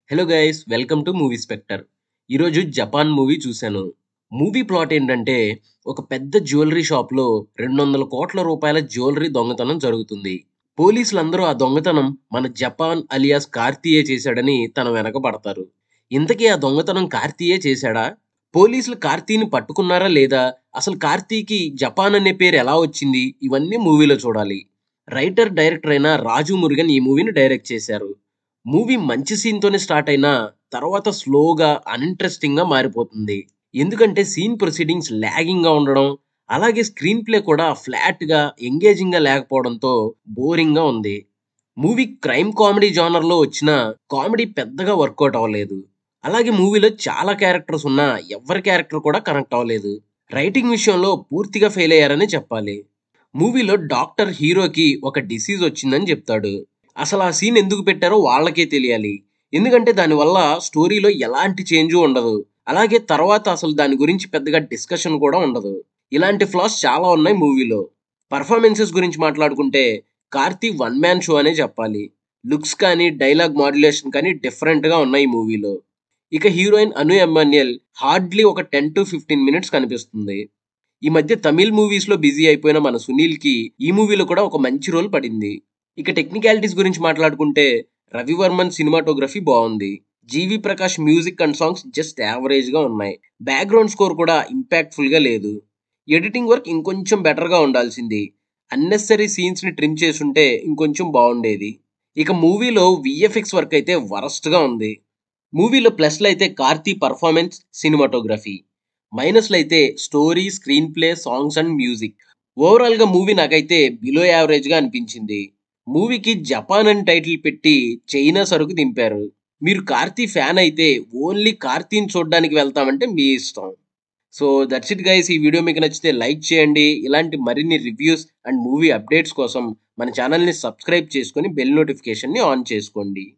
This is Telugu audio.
hello guys welcome to movie Spectre ఈరోజు జపాన్ మూవీ చూశాను మూవీ ప్లాట్ ఏంటంటే ఒక పెద్ద జ్యువెలరీ షాప్లో రెండు వందల కోట్ల రూపాయల జ్యువెలరీ దొంగతనం జరుగుతుంది పోలీసులందరూ ఆ దొంగతనం మన జపాన్ అలియాస్ కార్తీయే చేశాడని తన వెనక పడతారు ఇంతకీ ఆ దొంగతనం కార్తీయే చేశాడా పోలీసులు కార్తీని పట్టుకున్నారా లేదా అసలు కార్తీకి జపాన్ అనే పేరు ఎలా వచ్చింది ఇవన్నీ మూవీలో చూడాలి రైటర్ డైరెక్టర్ అయిన రాజు మురుగన్ ఈ మూవీని డైరెక్ట్ చేశారు మూవీ మంచి సీన్ తోనే స్టార్ట్ అయినా తర్వాత స్లోగా అన్ఇంట్రెస్టింగ్ గా మారిపోతుంది ఎందుకంటే సీన్ ప్రొసీడింగ్స్ లాగింగ్ గా ఉండడం అలాగే స్క్రీన్ ప్లే కూడా ఫ్లాట్ గా ఎంగేజింగ్ గా లేకపోవడంతో బోరింగ్ గా ఉంది మూవీ క్రైమ్ కామెడీ జానర్ లో వచ్చిన కామెడీ పెద్దగా వర్కౌట్ అవ్వలేదు అలాగే మూవీలో చాలా క్యారెక్టర్స్ ఉన్నా ఎవరి క్యారెక్టర్ కూడా కనెక్ట్ అవ్వలేదు రైటింగ్ విషయంలో పూర్తిగా ఫెయిల్ అయ్యారని చెప్పాలి మూవీలో డాక్టర్ హీరోకి ఒక డిసీజ్ వచ్చిందని చెప్తాడు అసలు ఆ సీన్ ఎందుకు పెట్టారో వాళ్ళకే తెలియాలి ఎందుకంటే దానివల్ల స్టోరీలో ఎలాంటి చేంజ్ ఉండదు అలాగే తర్వాత అసలు దాని గురించి పెద్దగా డిస్కషన్ కూడా ఉండదు ఇలాంటి ఫ్లాస్ చాలా ఉన్నాయి మూవీలో పర్ఫార్మెన్సెస్ గురించి మాట్లాడుకుంటే కార్తీ వన్ మ్యాన్ షో అనే చెప్పాలి లుక్స్ కానీ డైలాగ్ మాడ్యులేషన్ కానీ డిఫరెంట్ గా ఉన్నాయి ఈ మూవీలో ఇక హీరోయిన్ అను ఎమ్మాన్యల్ హార్డ్లీ ఒక టెన్ టు ఫిఫ్టీన్ మినిట్స్ కనిపిస్తుంది ఈ మధ్య తమిళ్ మూవీస్ లో బిజీ అయిపోయిన మన సునీల్ కి ఈ మూవీలో కూడా ఒక మంచి రోల్ పడింది ఇక టెక్నికాలిటీస్ గురించి మాట్లాడుకుంటే రవివర్మన్ సినిమాటోగ్రఫీ బాగుంది GV Prakash music and songs just average గా ఉన్నాయి బ్యాక్గ్రౌండ్ స్కోర్ కూడా ఇంపాక్ట్ఫుల్ గా లేదు ఎడిటింగ్ వర్క్ ఇంకొంచెం బెటర్ గా ఉండాల్సింది అన్నెసరీ సీన్స్ ని ట్రిమ్ చేసుంటే ఇంకొంచెం బాగుండేది ఇక మూవీలో విఎఫ్ఎక్స్ వర్క్ అయితే వరస్ట్ గా ఉంది మూవీలో ప్లస్లు అయితే కార్తీ పర్ఫార్మెన్స్ సినిమాటోగ్రఫీ మైనస్లు అయితే story screen play songs and music overall గా మూవీ నాకైతే బిలో యావరేజ్ గా అనిపించింది మూవీకి జపాన్ అని టైటిల్ పెట్టి చైనా సరుకు దింపారు మీరు కార్తీ ఫ్యాన్ అయితే ఓన్లీ కార్తీని చూడడానికి వెళ్తామంటే మీ ఇష్టం సో దట్స్ ఇట్ గైస్ ఈ వీడియో మీకు నచ్చితే లైక్ చేయండి ఇలాంటి మరిన్ని రివ్యూస్ అండ్ మూవీ అప్డేట్స్ కోసం మన ఛానల్ని సబ్స్క్రైబ్ చేసుకొని బెల్ నోటిఫికేషన్ని ఆన్ చేసుకోండి